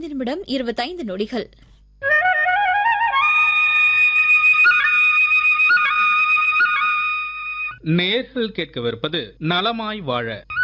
நிமிடம் இருபத்தைந்து நொடிகள் நேர்கள் கேட்கவிருப்பது நலமாய் வாழ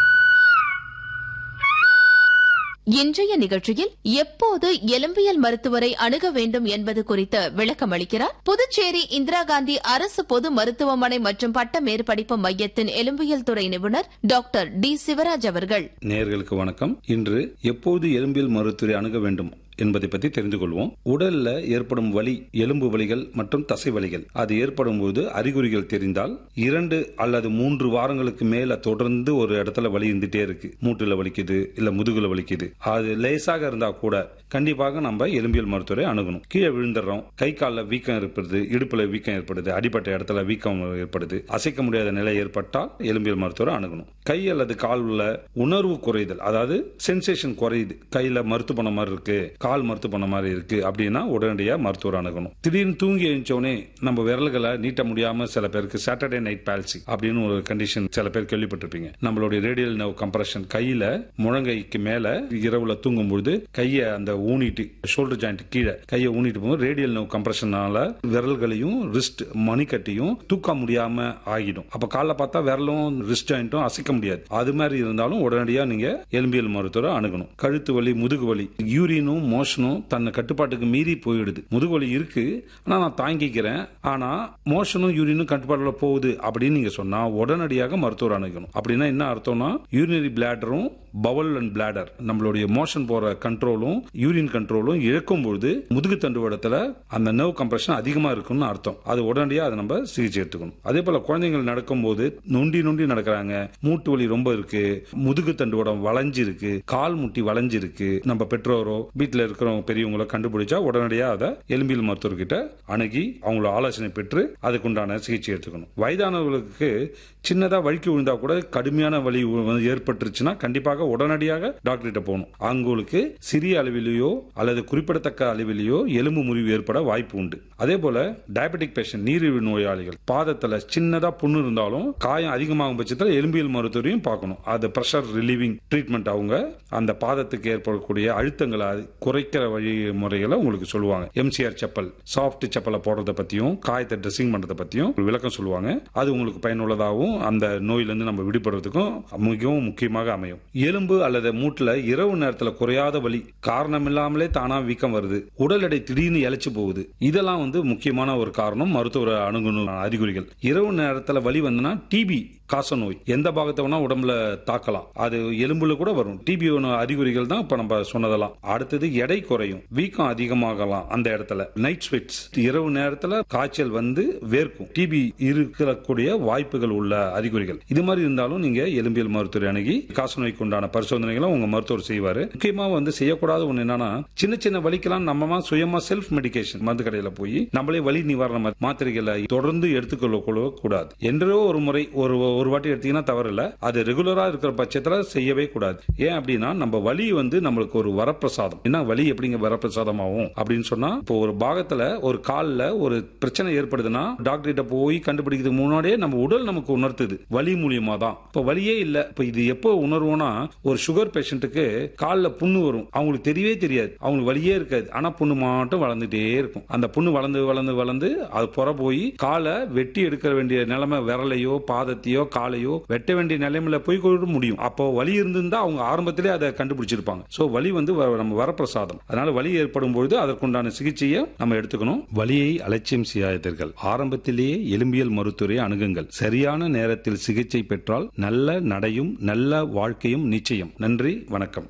இன்றைய நிகழ்ச்சியில் எப்போது எலும்பியல் மருத்துவரை அணுக வேண்டும் என்பது குறித்து விளக்கம் அளிக்கிறார் புதுச்சேரி இந்திரா காந்தி அரசு பொது மருத்துவமனை மற்றும் பட்ட மேற்படிப்பு மையத்தின் எலும்பியல் துறை நிபுணர் டாக்டர் டி சிவராஜ் அவர்கள் நேயர்களுக்கு வணக்கம் இன்று எப்போது எலும்பியல் மருத்துவரை அணுக வேண்டும் என்பதை பற்றி தெரிந்து கொள்வோம் உடல்ல ஏற்படும் வலி எலும்பு வலிகள் மற்றும் தசை வலிகள் அது ஏற்படும் போது அறிகுறிகள் தெரிந்தால் இரண்டு அல்லது மூன்று வாரங்களுக்கு மேல தொடர்ந்து ஒரு இடத்துல வலி இருந்துட்டே இருக்கு மூட்டுல வலிக்குது இல்ல முதுகுல வலிக்குது அது லேசாக இருந்தா கூட கண்டிப்பாக நம்ம எலும்பியல் மருத்துவரை அணுகணும் கீழே விழுந்துடுறோம் கை காலில் வீக்கம் ஏற்படுது இடுப்புல வீக்கம் ஏற்படுது அடிப்பட்ட இடத்துல வீக்கம் ஏற்படுது அசைக்க முடியாத நிலை ஏற்பட்டால் எலும்பியல் மருத்துவரை அணுகணும் கை அல்லது கால் உள்ள உணர்வு குறைதல் அதாவது சென்சேஷன் குறையுது கையில மருத்து பண்ண மாதிரி இருக்கு கால் மருத்து பண்ண மாதிரி இருக்கு அப்படின்னா உடனடியாக மருத்துவர் அணுகணும் திடீர்னு தூங்கி எழுந்தோடனே நம்ம விரல்களை நீட்ட முடியாம சில பேருக்கு சாட்டர்டே நைட் பால்சி அப்படின்னு ஒரு கண்டிஷன் சில பேர் கேள்விப்பட்டிருப்பீங்க நம்மளுடைய ரேடியல் நர்வ் கம்ப்ரஷன் கையில முழங்கைக்கு மேல இரவுல தூங்கும் பொழுது கையை அந்த ஊனிட்டு ஷோல்டர் ஜாயிண்ட் கீழே கையை ஊனிட்டு போகும்போது ரேடியல் நர்வ் கம்ப்ரஷனால விரல்களையும் ரிஸ்ட் மணிக்கட்டையும் தூக்க முடியாம ஆகிடும் அப்ப காலைல பார்த்தா விரலும் ரிஸ்ட் ஜாயிண்ட்டும் அசைக்க முடியாது அது மாதிரி இருந்தாலும் உடனடியாக நீங்க எலும்பியல் மருத்துவரை அணுகணும் கழுத்து வலி முதுகு வலி யூரினும் மோஷனும் தன்னை கட்டுப்பாட்டுக்கு மீறி போயிடுது முதுகு வலி இருக்கு ஆனா நான் தாங்கிக்கிறேன் ஆனா மோஷனும் யூரினும் கட்டுப்பாட்டுல போகுது அப்படின்னு நீங்க சொன்னா உடனடியாக மருத்துவர் அணுகணும் அப்படின்னா என்ன அர்த்தம்னா யூரினரி பிளாடரும் பவல் அண்ட் பிளாடர் நம்மளுடைய மோஷன் போற கண்ட்ரோலும் யூரின் கண்ட்ரோலும் இழக்கும் பொழுது முதுகு தண்டுவடத்துல அந்த நர்வ் கம்ப்ரெஷன் அதிகமா இருக்கும்னு அர்த்தம் அது உடனடியாக அதை நம்ம சிகிச்சை எடுத்துக்கணும் அதே போல குழந்தைகள் நடக்கும்போது நொண்டி நொண்டி நடக்கிறாங்க மூட்டு வலி ரொம்ப இருக்கு முதுகு தண்டுவடம் வளைஞ்சு இருக்கு கால் முட்டி வளைஞ்சு இருக்கு நம்ம பெற்றோரோ வீட்டில் இருக்கிறவங்க பெரியவங்களோ கண்டுபிடிச்சா உடனடியாக அதை எலும்பியல் மருத்துவர்கிட்ட அணுகி அவங்கள ஆலோசனை பெற்று அதுக்குண்டான சிகிச்சை எடுத்துக்கணும் வயதானவர்களுக்கு சின்னதா வழுக்கி விழுந்தா கூட கடுமையான வலி வந்து ஏற்பட்டுருச்சுன்னா கண்டிப்பாக உடனடியாக டாக்டர்கிட்ட போகணும் அவங்களுக்கு சிறிய அளவிலேயோ அல்லது குறிப்பிடத்தக்க அளவிலேயோ எலும்பு முறிவு ஏற்பட வாய்ப்பு உண்டு அதே போல டயபெட்டிக் பேஷண்ட் நீரிழிவு நோயாளிகள் பாதத்துல சின்னதா புண்ணு இருந்தாலும் காயம் அதிகமாகும் பட்சத்தில் எலும்பியல் மருத்துவரையும் பார்க்கணும் அது பிரஷர் ரிலீவிங் ட்ரீட்மெண்ட் அவங்க அந்த பாதத்துக்கு ஏற்படக்கூடிய அழுத்தங்களை குறைக்கிற வழிமுறைகளை உங்களுக்கு சொல்லுவாங்க எம்சிஆர் செப்பல் சாஃப்ட் செப்பலை போடுறத பத்தியும் காயத்தை ட்ரெஸ்ஸிங் பண்றத பத்தியும் ஒரு விளக்கம் சொல்லுவாங்க அது உங்களுக்கு பயனுள்ளதாகவும் அந்த நோயிலிருந்து நம்ம விடுபடுறதுக்கும் மிகவும் முக்கியமாக அமையும் எலும்பு அல்லது மூட்டுல இரவு நேரத்துல குறையாத வலி காரணம் இல்லாமலே தானா வீக்கம் வருது உடல் எடை திடீர்னு இழைச்சு போகுது இதெல்லாம் வந்து முக்கியமான ஒரு காரணம் மருத்துவ அணுகணும் அறிகுறிகள் இரவு நேரத்துல வலி வந்துன்னா டிபி காச நோய் எந்த பாகத்தை வேணா உடம்புல தாக்கலாம் அது எலும்புல கூட வரும் டிபி அறிகுறிகள் தான் இப்ப நம்ம சொன்னதெல்லாம் அடுத்தது எடை குறையும் வீக்கம் அதிகமாகலாம் அந்த இடத்துல நைட் ஸ்வெட்ஸ் இரவு நேரத்துல காய்ச்சல் வந்து வேர்க்கும் டிபி இருக்கக்கூடிய வாய்ப்புகள் உள்ள அறிகுறிகள் இது மாதிரி இருந்தாலும் நீங்க எலும்பியல் மருத்துவர் அணுகி காச நோய்க்கு உண்டான பரிசோதனைகளை உங்க மருத்துவர் செய்வாரு முக்கியமா வந்து செய்யக்கூடாத ஒண்ணு என்னன்னா சின்ன சின்ன வலிக்கெல்லாம் நம்ம சுயமா செல்ஃப் மெடிகேஷன் மருந்து கடையில போய் நம்மளே வலி நிவாரண மாத்திரைகளை தொடர்ந்து எடுத்துக்கொள்ள கூடாது என்றோ ஒரு முறை ஒரு ஒரு வாட்டி எடுத்தீங்கன்னா தவறில்ல அது ரெகுலரா இருக்கிற பட்சத்துல செய்யவே கூடாது ஏன் அப்படின்னா நம்ம வலி வந்து நம்மளுக்கு ஒரு வரப்பிரசாதம் என்ன வலி எப்படிங்க வரப்பிரசாதம் ஆகும் அப்படின்னு சொன்னா இப்போ ஒரு பாகத்துல ஒரு கால்ல ஒரு பிரச்சனை ஏற்படுதுன்னா டாக்டர் கிட்ட போய் கண்டுபிடிக்கிறதுக்கு முன்னாடியே நம்ம உடல் நமக்கு உணர்த்துது வலி மூலியமா தான் இப்ப வலியே இல்ல இப்ப இது எப்போ உணர்வோம்னா ஒரு சுகர் பேஷண்ட்டுக்கு கால்ல புண்ணு வரும் அவங்களுக்கு தெரியவே தெரியாது அவங்களுக்கு வலியே இருக்காது ஆனா புண்ணு மட்டும் வளர்ந்துட்டே இருக்கும் அந்த புண்ணு வளர்ந்து வளர்ந்து வளர்ந்து அது புற போய் காலை வெட்டி எடுக்க வேண்டிய நிலைமை விரலையோ பாதத்தையோ காலையோ வெட்ட வேண்டிய நிலைமையில போய் கூட முடியும் அப்போ வலி இருந்திருந்தா அவங்க ஆரம்பத்திலே அதை கண்டுபிடிச்சிருப்பாங்க சோ வலி வந்து வ- நம்ம வரப்பிரசாதம் அதனால வலி ஏற்படும் பொழுது அதற்குண்டான சிகிச்சையை நம்ம எடுத்துக்கணும் வலியை அலட்சியம் செய்யாதீர்கள் ஆரம்பத்திலேயே எலும்பியல் மருத்துவரை அணுகுங்கள் சரியான நேரத்தில் சிகிச்சை பெற்றால் நல்ல நடையும் நல்ல வாழ்க்கையும் நிச்சயம் நன்றி வணக்கம்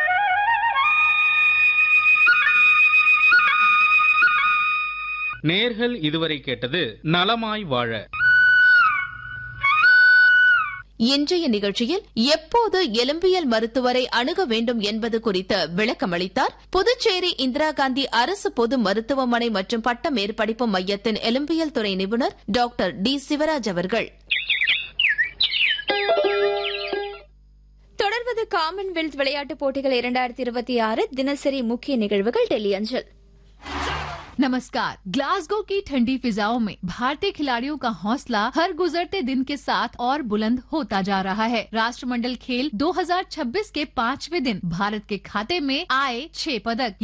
நேர்கள் இதுவரை கேட்டது நலமாய் வாழ இன்றைய நிகழ்ச்சியில் எப்போது எலும்பியல் மருத்துவரை அணுக வேண்டும் என்பது குறித்து விளக்கம் அளித்தார் புதுச்சேரி இந்திரா காந்தி அரசு பொது மருத்துவமனை மற்றும் பட்ட மேற்படிப்பு மையத்தின் எலும்பியல் துறை நிபுணர் டாக்டர் டி சிவராஜ் அவர்கள் தொடர்வது காமன்வெல்த் விளையாட்டுப் போட்டிகள் இரண்டாயிரத்தி இருபத்தி ஆறு தினசரி முக்கிய நிகழ்வுகள் டெல்லி அஞ்சல் नमस्कार ग्लासगो की ठंडी फिजाओं में भारतीय खिलाड़ियों का हौसला हर गुजरते दिन के साथ और बुलंद होता जा रहा है राष्ट्रमंडल खेल 2026 के पांचवें दिन भारत के खाते में आए छह पदक